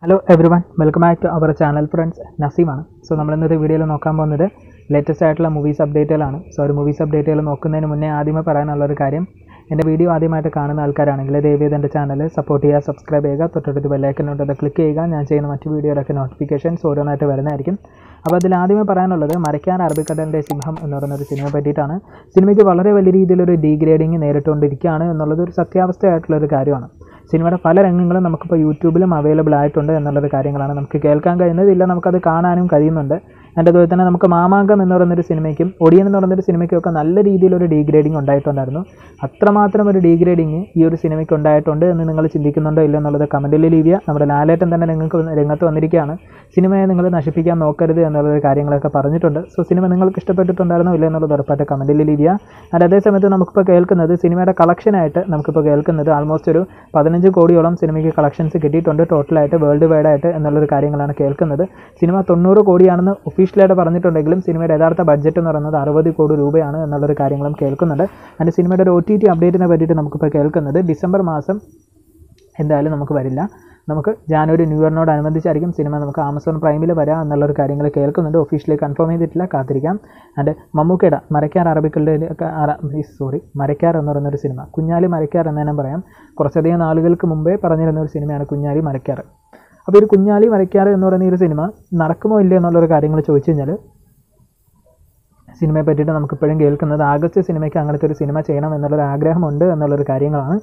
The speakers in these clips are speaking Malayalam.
hello everyone welcome back to our channel friends നസീമാണ് സോ നമ്മൾ ഇന്നത്തെ വീഡിയോയിൽ നോക്കാൻ പോകുന്നത് ലേറ്റസ്റ്റ് ആയിട്ടുള്ള മൂവീസ് അപ്ഡേറ്റുകളാണ് സോ ഒരു മൂവീസ് അപ്ഡേറ്റുകൾ നോക്കുന്നതിന് മുന്നേ ആദ്യമേ പറയാനുള്ള ഒരു കാര്യം എൻ്റെ വീഡിയോ ആദ്യമായിട്ട് കാണുന്ന ആൾക്കാരാണെങ്കിൽ ദയവേത് എൻ്റെ ചാനൽ സപ്പോർട്ട് ചെയ്യുക സബ്സ്ക്രൈബ് ചെയ്യുക തൊട്ടടുത്ത് ബെല്ലൈക്കനോട്ട് അത് ക്ലിക്ക് ചെയ്യുക ഞാൻ ചെയ്യുന്ന മറ്റ് വീഡിയോയിലൊക്കെ നോട്ടിഫിക്കേഷൻസ് ഓരോന്നായിട്ട് വരുന്നതായിരിക്കും അപ്പോൾ അതിൽ ആദ്യമേ പറയാനുള്ളത് മരയ്ക്കാൻ അറബിക്കടലിൻ്റെ സിംഹം എന്ന് പറയുന്ന ഒരു സിനിമയെ പറ്റിയിട്ടാണ് സിനിമയ്ക്ക് വളരെ വലിയ രീതിയിലൊരു ഡീഗ്രേഡിങ് നേരിട്ടുകൊണ്ടിരിക്കുകയാണ് എന്നുള്ളത് ഒരു സത്യാവസ്ഥയായിട്ടുള്ള ഒരു കാര്യമാണ് സിനിമയുടെ പല രംഗങ്ങളും നമുക്കിപ്പോൾ യൂട്യൂബിലും അവൈലബിൾ ആയിട്ടുണ്ട് എന്നുള്ളൊരു കാര്യങ്ങളാണ് നമുക്ക് കേൾക്കാൻ കഴിയുന്നതില്ല നമുക്കത് കാണാനും കഴിയുന്നുണ്ട് എൻ്റെ അതുപോലെ തന്നെ നമുക്ക് മാമാങ്കം എന്ന് പറയുന്നൊരു സിനിമയ്ക്കും ഒടിയൻ എന്ന് പറയുന്നൊരു സിനിമയ്ക്കും ഒക്കെ നല്ല രീതിയിലൊരു ഡീഗ്രേഡിങ് ഉണ്ടായിട്ടുണ്ടായിരുന്നു അത്രമാത്രം ഒരു ഡീഗ്രേഡിങ് ഈ ഒരു സിനിമയ്ക്ക് ഉണ്ടായിട്ടുണ്ട് എന്ന് നിങ്ങൾ ചിന്തിക്കുന്നുണ്ടോ ഇല്ലയോ എന്നുള്ളത് കമൻറ്റിൽ ലീവിയ നമ്മുടെ ലാലേട്ടൻ തന്നെ നിങ്ങൾക്ക് രംഗത്ത് വന്നിരിക്കുകയാണ് സിനിമയെ നിങ്ങൾ നശിപ്പിക്കാൻ നോക്കരുത് എന്നുള്ള കാര്യങ്ങളൊക്കെ പറഞ്ഞിട്ടുണ്ട് സോ സിനിമ നിങ്ങൾക്ക് ഇഷ്ടപ്പെട്ടിട്ടുണ്ടായിരുന്നോ ഇല്ല എന്നുള്ളത് ഉറപ്പായിട്ട് കമൻറ്റിൽ ലീവിയ ആൻഡ് അതേസമയത്ത് നമുക്കിപ്പോൾ കേൾക്കുന്നത് സിനിമയുടെ കളക്ഷനായിട്ട് നമുക്കിപ്പോൾ കേൾക്കുന്നത് ആൾമോസ്റ്റ് ഒരു പതിനഞ്ച് കോടിയോളം സിനിമയ്ക്ക് കളക്ഷൻസ് കിട്ടിയിട്ടുണ്ട് ടോട്ടലായിട്ട് വേൾഡ് വൈഡ് ആയിട്ട് എന്നുള്ളൊരു കാര്യങ്ങളാണ് കേൾക്കുന്നത് സിനിമ തൊണ്ണൂറ് കോടിയാണെന്ന് ഒഫീഷ്യലായിട്ട് പറഞ്ഞിട്ടുണ്ടെങ്കിലും സിനിമയുടെ യഥാർത്ഥ ബഡ്ജറ്റ് എന്ന് പറയുന്നത് അറുപത് കോടി രൂപയാണ് എന്നുള്ളൊരു കാര്യങ്ങളും കേൾക്കുന്നുണ്ട് അതിൻ്റെ സിനിമയുടെ ഒരു ഒ ടി ടി അപ്ഡേറ്റിനെ പറ്റിയിട്ട് നമുക്കിപ്പോൾ കേൾക്കുന്നത് ഡിസംബർ മാസം എന്തായാലും നമുക്ക് വരില്ല നമുക്ക് ജാനുവരി ന്യൂ ഇയറിനോടനുബന്ധിച്ചായിരിക്കും സിനിമ നമുക്ക് ആമസോൺ പ്രൈമിൽ വരാം എന്നുള്ളൊരു കാര്യങ്ങൾ കേൾക്കുന്നുണ്ട് ഒഫീഷ്യലി കൺഫേം ചെയ്തിട്ടില്ല കാത്തിരിക്കാം ആൻഡ് മമ്മൂക്കയുടെ മരക്കാർ അറബിക്കളുടെ സോറി മരക്കാർ എന്ന് പറയുന്നൊരു സിനിമ കുഞ്ഞാലി മരക്കാർ എന്ന് തന്നെ പറയാം കുറച്ചധികം നാളുകൾക്ക് മുമ്പേ പറഞ്ഞിരുന്ന ഒരു സിനിമയാണ് കുഞ്ഞാലി മരക്കാർ അപ്പോൾ ഒരു കുഞ്ഞാലി മരക്കാർ എന്ന് പറയുന്ന ഈ ഒരു സിനിമ നടക്കുമോ ഇല്ലയോ എന്നുള്ളൊരു കാര്യങ്ങൾ ചോദിച്ചു കഴിഞ്ഞാൽ സിനിമയെ പറ്റിയിട്ട് നമുക്കിപ്പോഴും കേൾക്കുന്നത് ആഗസ്റ്റ് സിനിമയ്ക്ക് അങ്ങനത്തെ ഒരു സിനിമ ചെയ്യണം എന്നുള്ളൊരു ആഗ്രഹമുണ്ട് എന്നുള്ളൊരു കാര്യങ്ങളാണ്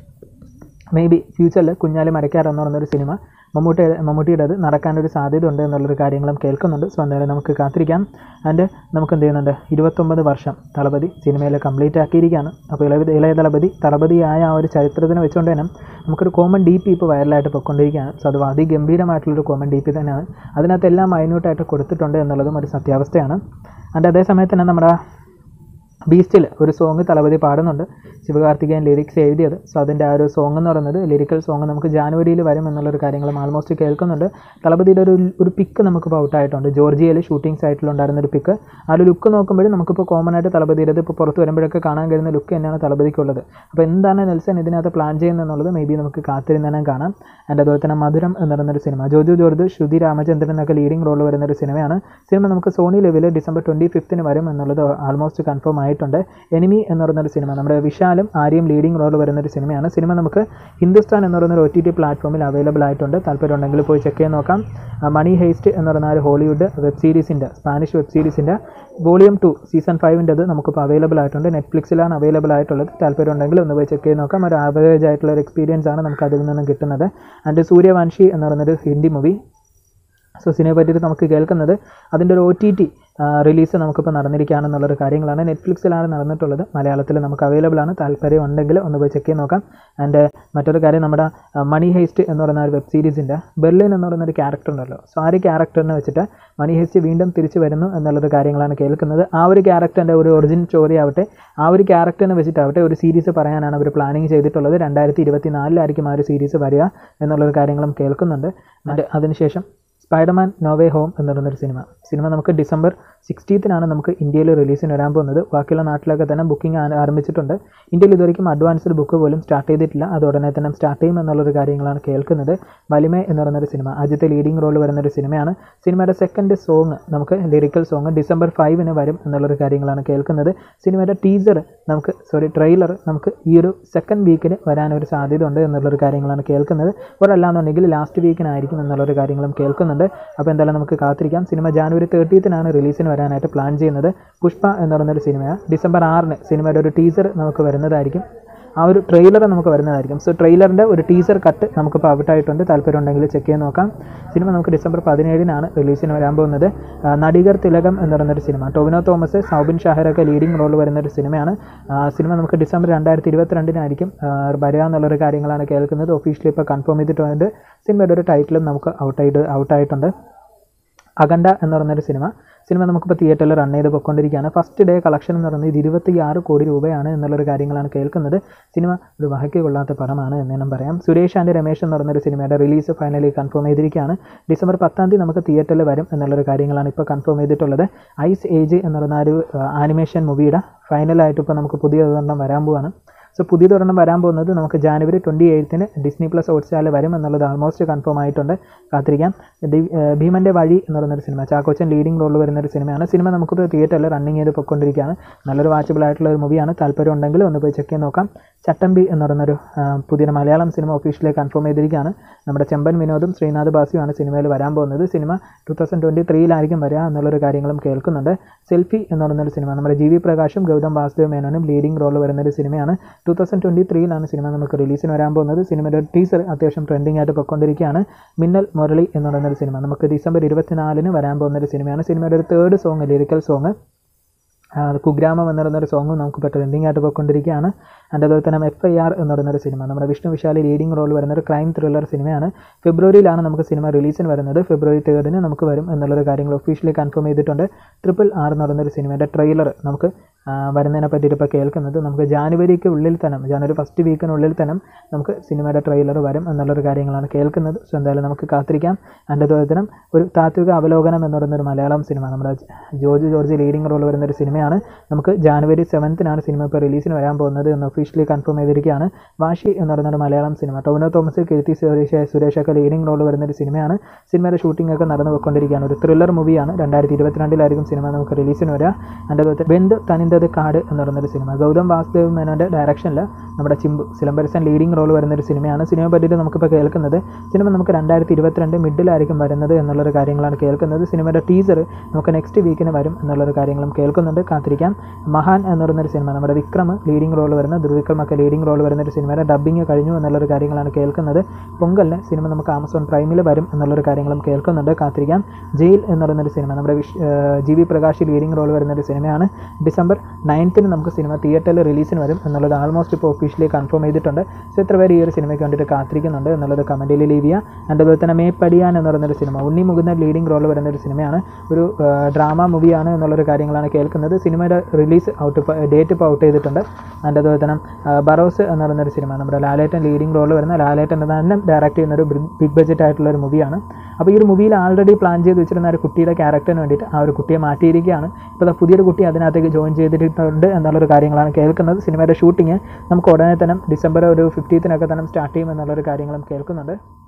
മേ ബി ഫ്യൂച്ചറിൽ കുഞ്ഞാലി മരക്കാർ എന്ന് പറയുന്നൊരു സിനിമ മമ്മൂട്ടി മമ്മൂട്ടിയുടേത് നടക്കാനൊരു സാധ്യത ഉണ്ട് എന്നുള്ളൊരു കാര്യങ്ങളും കേൾക്കുന്നുണ്ട് സോ എന്തായാലും നമുക്ക് കാത്തിരിക്കാം ആൻഡ് നമുക്ക് എന്ത് ചെയ്യുന്നുണ്ട് ഇരുപത്തൊമ്പത് വർഷം തളപതി സിനിമയിൽ കംപ്ലീറ്റ് ആക്കിയിരിക്കുകയാണ് അപ്പോൾ ഇളയ ഇളയ തളപതി തളപതിയായ ആ ഒരു ചരിത്രത്തിനെ വെച്ചുകൊണ്ട് തന്നെ നമുക്കൊരു കോമൺ ഡി പി ഇപ്പോൾ വൈറലായിട്ട് പൊയ്ക്കൊണ്ടിരിക്കുകയാണ് സോ അത് അതിഗംഭീരമായിട്ടുള്ളൊരു കോമൺ ഡി പി തന്നെയാണ് അതിനകത്ത് എല്ലാം മൈന്യൂട്ടായിട്ട് കൊടുത്തിട്ടുണ്ട് എന്നുള്ളതും ഒരു സത്യാവസ്ഥയാണ് ആൻഡ് അതേ സമയത്ത് തന്നെ നമ്മുടെ ബീസ്റ്റിൽ ഒരു സോങ് തളപതി പാടുന്നുണ്ട് ശിവകാർത്തികേയൻ ലിറിക്സ് എഴുതിയത് സോ അതിൻ്റെ ആ ഒരു സോങ് എന്ന് പറയുന്നത് ലിറിക്കൽ സോങ് നമുക്ക് ജാനുവരിയിൽ വരും എന്നുള്ളൊരു കാര്യങ്ങളും ആൾമോസ്റ്റ് കേൾക്കുന്നുണ്ട് തളപതിയുടെ ഒരു ഒരു പിക്ക് നമുക്കിപ്പോൾ ഔട്ടായിട്ടുണ്ട് ജോർജിയയിൽ ഷൂട്ടിംഗ് സൈറ്റിലുണ്ടായിരുന്ന ഒരു പിക്ക് ആ ഒരു ലുക്ക് നോക്കുമ്പോഴും നമുക്കിപ്പോൾ കോമൺ ആയിട്ട് തളപതിയുടേത് ഇപ്പോൾ പുറത്ത് വരുമ്പോഴൊക്കെ കാണാൻ കഴിയുന്ന ലുക്ക് തന്നെയാണ് തളപതിക്കുള്ളത് അപ്പോൾ എന്താണ് നെൽസൺ ഇതിനകത്ത് പ്ലാൻ ചെയ്യുന്നത് എന്നുള്ളത് മേ ബി നമുക്ക് കാത്തിരുന്ന് കാണാം ആൻഡ് അതുപോലെ തന്നെ മധുരം എന്ന് പറയുന്നൊരു സിനിമ ജോജു ജോർജ് ശ്രുതി രാമചന്ദ്രൻ എന്നൊക്കെ ലീഡിംഗ് റോൾ വരുന്ന ഒരു സിനിമയാണ് സിനിമ നമുക്ക് സോണി ലെവലിൽ ഡിസംബർ ട്വൻറ്റി ഫിഫ്ത്തിന് വരും എന്നുള്ളത് ആൾമോസ്റ്റ് കൺഫേം ആയിട്ടുണ്ട് എനിമി എന്ന് പറയുന്നൊരു സിനിമ നമ്മുടെ വിശാലും ആര്യയും ലീഡിംഗ് റോൾ വരുന്നൊരു സിനിമയാണ് സിനിമ നമുക്ക് ഹിന്ദുസ്ഥാൻ എന്ന് പറയുന്ന ഒരു ഒ ടി ടി പ്ലാറ്റ്ഫോമിൽ അവൈലബിൾ ആയിട്ടുണ്ട് താല്പര്യം ഉണ്ടെങ്കിൽ പോയി ചെക്ക് ചെയ്ത് നോക്കാം മണി ഹേസ്റ്റ് എന്ന് പറയുന്ന ഒരു ഹോളിവുഡ് വെബ് സീരീസിൻ്റെ സ്പാനിഷ് വെബ് സീരീസിൻ്റെ വോളിയം ടു സീസൺ ഫൈവിൻ്റെത് നമുക്കിപ്പോൾ അവൈലബിൾ ആയിട്ടുണ്ട് നെറ്റ്ഫ്ലിക്സിലാണ് അവൈലബിൾ ആയിട്ടുള്ളത് താല്പര്യം ഉണ്ടെങ്കിൽ ഒന്ന് പോയി ചെക്ക് ചെയ്ത് നോക്കാം ഒരു ആവറേജ് ആയിട്ടുള്ള ഒരു എക്സ്പീരിയൻസ് ആണ് നമുക്ക് അതിൽ നിന്നും കിട്ടുന്നത് ആൻഡ് സൂര്യവംശി എന്ന് പറയുന്നൊരു ഹിന്ദി മൂവി സോ സിനിമയെ പറ്റിയിട്ട് നമുക്ക് കേൾക്കുന്നത് അതിൻ്റെ ഒരു ഒ ടി ടി റിലീസ് നമുക്കിപ്പോൾ നടന്നിരിക്കുകയാണെന്നുള്ളൊരു കാര്യങ്ങളാണ് നെറ്റ്ഫ്ലിക്സിലാണ് നടന്നിട്ടുള്ളത് മലയാളത്തിൽ നമുക്ക് അവൈലബിൾ ആണ് താല്പര്യം ഉണ്ടെങ്കിൽ ഒന്ന് പോയി ചെക്ക് ചെയ്ത് നോക്കാം ആൻഡ് മറ്റൊരു കാര്യം നമ്മുടെ മണി ഹേസ്റ്റ് എന്ന് പറയുന്ന ഒരു വെബ് സീരീസിൻ്റെ ബെർലിൻ എന്ന് പറയുന്ന ഒരു ക്യാരക്ടർ ഉണ്ടല്ലോ സോ ആ ഒരു ക്യാരക്ടറിനെ വെച്ചിട്ട് മണി ഹേസ്റ്റ് വീണ്ടും തിരിച്ചു വരുന്നു എന്നുള്ളൊരു കാര്യങ്ങളാണ് കേൾക്കുന്നത് ആ ഒരു ക്യാരക്ടറിൻ്റെ ഒരു ഒറിജിനൽ സ്റ്റോറി ആവട്ടെ ആ ഒരു ക്യാരക്ടറിനെ വെച്ചിട്ടാവട്ടെ ഒരു സീരീസ് പറയാനാണ് അവർ പ്ലാനിങ് ചെയ്തിട്ടുള്ളത് രണ്ടായിരത്തി ഇരുപത്തി നാലിലായിരിക്കും ആ ഒരു സീരീസ് വരിക എന്നുള്ളൊരു കാര്യങ്ങളും കേൾക്കുന്നുണ്ട് ആൻഡ് അതിനുശേഷം സ്പൈഡർമാൻ നോവേ ഹോം എന്ന് പറയുന്നൊരു സിനിമ സിനിമ നമുക്ക് ഡിസംബർ സിക്സ്റ്റീത്തിനാണ് നമുക്ക് ഇന്ത്യയിൽ റിലീസിന് വരാൻ പോകുന്നത് ബാക്കിയുള്ള നാട്ടിലൊക്കെ തന്നെ ബുക്കിംഗ് ആരംഭിച്ചിട്ടുണ്ട് ഇന്ത്യയിൽ ഇതുവരെയും അഡ്വാൻസ്ഡ് ബുക്ക് പോലും സ്റ്റാർട്ട് ചെയ്തിട്ടില്ല അത് ഉടനെ തന്നെ സ്റ്റാർട്ട് ചെയ്യും എന്നുള്ളൊരു കാര്യങ്ങളാണ് കേൾക്കുന്നത് വലിമ എന്ന് പറയുന്നൊരു സിനിമ ആദ്യത്തെ ലീഡിംഗ് റോൾ വരുന്നൊരു സിനിമയാണ് സിനിമയുടെ സെക്കൻഡ് സോങ് നമുക്ക് ലിറിക്കൽ സോങ് ഡിസംബർ ഫൈവിന് വരും എന്നുള്ളൊരു കാര്യങ്ങളാണ് കേൾക്കുന്നത് സിനിമയുടെ ടീസർ നമുക്ക് സോറി ട്രെയിലർ നമുക്ക് ഈ ഒരു സെക്കൻഡ് വീക്കിന് വരാനൊരു സാധ്യത ഉണ്ട് എന്നുള്ളൊരു കാര്യങ്ങളാണ് കേൾക്കുന്നത് ഒരല്ലാന്നുണ്ടെങ്കിൽ ലാസ്റ്റ് വീക്കിനായിരിക്കും എന്നുള്ളൊരു കാര്യങ്ങളും കേൾക്കുന്നുണ്ട് അപ്പോൾ എന്തായാലും നമുക്ക് കാത്തിരിക്കാം സിനിമ ജാനുവരി തേർട്ടീത്തിനാണ് റിലീസിന് വരാനായിട്ട് പ്ലാൻ ചെയ്യുന്നത് പുഷ്പ എന്ന് പറയുന്നൊരു സിനിമയാണ് ഡിസംബർ ആറിന് സിനിമയുടെ ഒരു ടീസർ നമുക്ക് വരുന്നതായിരിക്കും ആ ഒരു ട്രെയിലർ നമുക്ക് വരുന്നതായിരിക്കും സോ ട്രെയിലറിൻ്റെ ഒരു ടീസർ കട്ട് നമുക്കിപ്പോൾ ഔട്ടായിട്ടുണ്ട് താല്പര്യം ഉണ്ടെങ്കിൽ ചെക്ക് ചെയ്ത് നോക്കാം സിനിമ നമുക്ക് ഡിസംബർ പതിനേഴിനാണ് റിലീസിന് വരാൻ പോകുന്നത് നടികർ തിലകം എന്ന് പറയുന്നൊരു സിനിമ ടോവിനോ തോമസ് സൗബിൻ ഷാഹിറൊക്കെ ലീഡിംഗ് റോൾ വരുന്നൊരു സിനിമയാണ് സിനിമ നമുക്ക് ഡിസംബർ രണ്ടായിരത്തി ഇരുപത്തിരണ്ടിനായിരിക്കും വരിക എന്നുള്ളൊരു കാര്യങ്ങളാണ് കേൾക്കുന്നത് ഒഫീഷ്യലി ഇപ്പോൾ കൺഫേം ചെയ്തിട്ടുണ്ട് സിനിമയുടെ ഒരു ടൈറ്റിലും നമുക്ക് ഔട്ടായിട്ട് ഔട്ടായിട്ടുണ്ട് അഖണ്ഡ എന്ന് പറയുന്നൊരു സിനിമ സിനിമ നമുക്കിപ്പോൾ തിയേറ്ററിൽ റൺ ചെയ്ത് പോയിക്കൊണ്ടിരിക്കുകയാണ് ഫസ്റ്റ് ഡേ കളക്ഷൻ എന്ന് പറയുന്നത് ഇരുപത്തി ആറ് കോടി രൂപയാണ് എന്നുള്ളൊരു കാര്യങ്ങളാണ് കേൾക്കുന്നത് സിനിമ ഒരു വഹയ്ക്ക് കൊള്ളാത്ത പടമാണ് എന്ന് ഞാൻ പറയാം സുരേഷ് ആൻഡ് രമേശ് എന്ന് പറയുന്നൊരു സിനിമയുടെ റിലീസ് ഫൈനലി കൺഫേം ചെയ്തിരിക്കുകയാണ് ഡിസംബർ പത്താം തീയതി നമുക്ക് തിയേറ്ററിൽ വരും എന്നുള്ളൊരു കാര്യങ്ങളാണ് ഇപ്പോൾ കൺഫേം ചെയ്തിട്ടുള്ളത് ഐസ് ഏജ് എന്ന് പറയുന്ന ഒരു ആനിമേഷൻ മൂവിയുടെ ഫൈനലായിട്ട് ഇപ്പോൾ നമുക്ക് പുതിയ ഒരെണ്ണം വരാൻ പോവാണ് സോ പുതിയതൊരെണ്ണം വരാൻ പോകുന്നത് നമുക്ക് ജാനുവരി ട്വൻറ്റി എയ്ത്തിന് ഡിസ്നി പ്ലസ് ഹോട്ട്സ്റ്റാറിൽ വരും എന്നുള്ളത് ആൾമോസ്റ്റ് കൺഫേം ആയിട്ടുണ്ട് കാത്തിരിക്കാം ദി- ഏഹ് ഭീമൻ്റെ വഴി എന്ന് പറയുന്നൊരു സിനിമ ചാക്കോച്ചൻ ലീഡിംഗ് റോളിൽ വരുന്നൊരു സിനിമയാണ് സിനിമ നമുക്കിപ്പോൾ തിയേറ്ററിൽ റണ്ണിങ് ചെയ്ത് പൊയ്ക്കൊണ്ടിരിക്കുകയാണ് നല്ലൊരു വാച്ചബിൾ ആയിട്ടുള്ള ഒരു മൂവിയാണ് താല്പര്യം ഉണ്ടെങ്കിൽ ഒന്ന് പോയി ചെക്ക് ചെയ്ത് നോക്കാം ചട്ടമ്പി എന്ന് പറയുന്നൊരു ആ, പുതിയ മലയാളം സിനിമ ഒഫീഷ്യലി കൺഫേം ചെയ്തിരിക്കുകയാണ് നമ്മുടെ ചെമ്പൻ വിനോദും ശ്രീനാഥ് ബാസിയുമാണ് സിനിമയിൽ വരാൻ പോകുന്നത് സിനിമ ടു തൗസൻഡ് ട്വൻറ്റി ത്രീയിലായിരിക്കും വരിക എന്നുള്ളൊരു കാര്യങ്ങളും കേൾക്കുന്നുണ്ട് സെൽഫി എന്ന് പറയുന്നൊരു സിനിമ നമ്മുടെ ജി വി പ്രകാശും ഗൗതം വാസുദേവ് മേനോനും ലീഡിംഗ് റോൾ വരുന്നൊരു സിനിമയാണ് ടു തൗസൻഡ് ട്വൻറ്റി ത്രീയിലാണ് സിനിമ നമുക്ക് റിലീസിന് വരാൻ പോകുന്നത് സിനിമയുടെ ടീസർ അത്യാവശ്യം ട്രെൻഡിങ് ആയിട്ട് പൊയ്ക്കൊണ്ടിരിക്കുകയാണ് മിന്നൽ മുരളി എന്ന് പറയുന്നൊരു സിനിമ നമുക്ക് ഡിസംബർ ഇരുപത്തിനാലിന് വരാൻ പോകുന്നൊരു സിനിമയാണ് സിനിമയുടെ ഒരു തേർഡ് സോങ് ലിറിക്കൽ സോങ് ആ, കുഗ്രാമം എന്ന് പറയുന്നൊരു സോങ് നമുക്ക് ഇപ്പോൾ ട്രെൻഡിങ് ആയിട്ട് പോയിക്കൊണ്ടിരിക്കുകയാണ് അതിൻ്റെ അതുപോലെ തന്നെ എഫ് ഐ ആർ എന്ന് പറയുന്നൊരു സിനിമ നമ്മുടെ വിഷ്ണു വിശാലി ലീഡിംഗ് റോൾ വരുന്ന ഒരു ക്രൈം ത്രില്ലർ സിനിമയാണ് ഫെബ്രുവരിയിലാണ് നമുക്ക് സിനിമ റിലീസിന് വരുന്നത് ഫെബ്രുവരി തേർഡിന് നമുക്ക് വരും എന്നുള്ളൊരു കാര്യങ്ങൾ ഒഫീഷ്യലി കൺഫേം ചെയ്തിട്ടുണ്ട് ട്രിപ്പിൾ ആർ എന്ന് പറയുന്നൊരു സിനിമയുടെ ട്രെയിലർ നമുക്ക് ആ, വരുന്നതിനെ പറ്റിയിട്ട് ഇപ്പോൾ കേൾക്കുന്നത് നമുക്ക് ജാനുവരിക്ക് ഉള്ളിൽ തന്നെ ജാനുവരി ഫസ്റ്റ് വീക്കിനുള്ളിൽ തന്നെ നമുക്ക് സിനിമയുടെ ട്രെയിലർ വരും എന്നുള്ളൊരു കാര്യങ്ങളാണ് കേൾക്കുന്നത് സോ എന്തായാലും നമുക്ക് കാത്തിരിക്കാം അതിൻ്റെ അതുപോലെ തന്നെ ഒരു താത്വിക അവലോകനം എന്ന് പറയുന്നൊരു മലയാളം സിനിമ നമ്മുടെ ജോർജ് ജോർജ് ലീഡിംഗ് റോൾ വരുന്ന ഒരു സിനിമയാണ് നമുക്ക് ജാനുവരി സെവൻത്തിനാണ് സിനിമ ഇപ്പോൾ റിലീസിന് വരാൻ പോകുന്നത് എന്ന് ഒഫീഷ്യലി കൺഫേം ചെയ്തിരിക്കുകയാണ് വാശി എന്ന് പറയുന്ന ഒരു മലയാളം സിനിമ ടോവിനോ തോമസ് കീർത്തി സുരേഷ് സുരേഷൊക്കെ ലീഡിംഗ് റോൾ വരുന്ന ഒരു സിനിമയാണ് സിനിമയുടെ ഷൂട്ടിംഗ് ഒക്കെ നടന്നു പോയിക്കൊണ്ടിരിക്കുകയാണ് ഒരു ത്രില്ലർ മൂവിയാണ് രണ്ടായിരത്തി ഇരുപത്തിരണ്ടിലായിരിക്കും സിനിമ നമുക്ക് റിലീസിന് വരിക അതിൻ്റെ അതുപോലെ ബന്ധു തനിന്തത് കാട് എന്ന് പറയുന്നൊരു സിനിമ ഗൗതം വാസുദേവ് മേനോൻ്റെ ഡയറക്ഷനിൽ നമ്മുടെ ചിമ്പു സിലംബരസൻ ലീഡിംഗ് റോൾ വരുന്ന ഒരു സിനിമയാണ് സിനിമയെ പറ്റിയിട്ട് നമുക്കിപ്പോൾ കേൾക്കുന്നത് സിനിമ നമുക്ക് രണ്ടായിരത്തി ഇരുപത്തിരണ്ട് മിഡിലായിരിക്കും വരുന്നത് എന്നുള്ളൊരു കാര്യങ്ങളാണ് കേൾക്കുന്നത് സിനിമയുടെ ടീസർ നമുക്ക് നെക്സ്റ്റ് വീക്കിന് വരും എന്നുള്ളൊരു കാര്യങ്ങളും കേൾക്കുന്നുണ്ട് കാത്തിരിക്കാം മഹാൻ എന്ന് പറയുന്നൊരു സിനിമ നമ്മുടെ വിക്രം ലീഡിംഗ് റോൾ വരുന്ന ധ്രുവിക്രമൊക്കെ ലീഡിംഗ് റോൾ വരുന്ന ഒരു സിനിമയുടെ ഡബ്ബിങ് കഴിഞ്ഞു എന്നുള്ളൊരു കാര്യങ്ങളാണ് കേൾക്കുന്നത് പൊങ്കലിന് സിനിമ നമുക്ക് ആമസോൺ പ്രൈമിൽ വരും എന്നുള്ളൊരു കാര്യങ്ങളും കേൾക്കുന്നുണ്ട് കാത്തിരിക്കാം ജയിൽ എന്ന് പറയുന്നൊരു സിനിമ നമ്മുടെ വിഷ് G V Prakash leading role വരുന്ന ഒരു സിനിമയാണ് ഡിസംബർ നയൻത്തിന് നമുക്ക് സിനിമ തിയേറ്ററിൽ റിലീസിന് വരും എന്നുള്ളത് ആൾമോസ്റ്റ് ഇപ്പോൾ ഒഫീഷ്യലി കൺഫേം ചെയ്തിട്ടുണ്ട് സോ എത്ര പേര് ഈ ഒരു സിനിമയ്ക്ക് വേണ്ടിയിട്ട് കാത്തിരിക്കുന്നുണ്ട് എന്നുള്ളത് കമൻറ്റിൽ ലീവ് ചെയ്യുക അതിൻ്റെ അതുപോലെ തന്നെ മേപ്പടിയാൻ എന്ന് പറയുന്നൊരു സിനിമ ഉണ്ണി മുകുന്ദൻ ലീഡിംഗ് റോൾ വരുന്ന ഒരു സിനിമയാണ് ഒരു ഡ്രാമ മൂവിയാണ് എന്നുള്ളൊരു കാര്യങ്ങളാണ് കേൾക്കുന്നത് സിനിമയുടെ റിലീസ് ഔട്ട് ഇപ്പോൾ ഡേറ്റ് ഇപ്പോൾ ഔട്ട് ചെയ്തിട്ടുണ്ട് അതിൻ്റെ അതുപോലെ തന്നെ ആ, ബറോസ് എന്ന് പറയുന്നൊരു സിനിമ നമ്മുടെ ലാലേട്ടൻ ലീഡിംഗ് റോൾ വരുന്ന ലാലേട്ടൻ തന്നെ ഡയറക്റ്റ് ചെയ്യുന്ന ഒരു ബിഗ് ബഡ്ജറ്റ് ആയിട്ടുള്ള ഒരു മൂവിയാണ് അപ്പോൾ ഈ ഒരു മൂവിയിൽ ആൾറെഡി പ്ലാൻ ചെയ്ത് വെച്ചിരുന്ന ഒരു കുട്ടിയുടെ ക്യാരക്ടറിന് വേണ്ടിയിട്ട് ആ ഒരു കുട്ടിയെ മാറ്റിയിരിക്കുകയാണ് ഇപ്പോൾ ദാ പുതിയൊരു കുട്ടി അതിനകത്തേക്ക് ജോയിൻ ചെയ്തിട്ടുണ്ട് എന്നുള്ളൊരു കാര്യങ്ങളാണ് കേൾക്കുന്നത് സിനിമയുടെ ഷൂട്ടിങ് നമുക്ക് ഉടനെ തന്നെ ഡിസംബർ ഒരു ഫിഫ്റ്റീത്തിനൊക്കെ തന്നെ സ്റ്റാർട്ട് ചെയ്യും എന്നുള്ളൊരു കാര്യങ്ങളും കേൾക്കുന്നുണ്ട്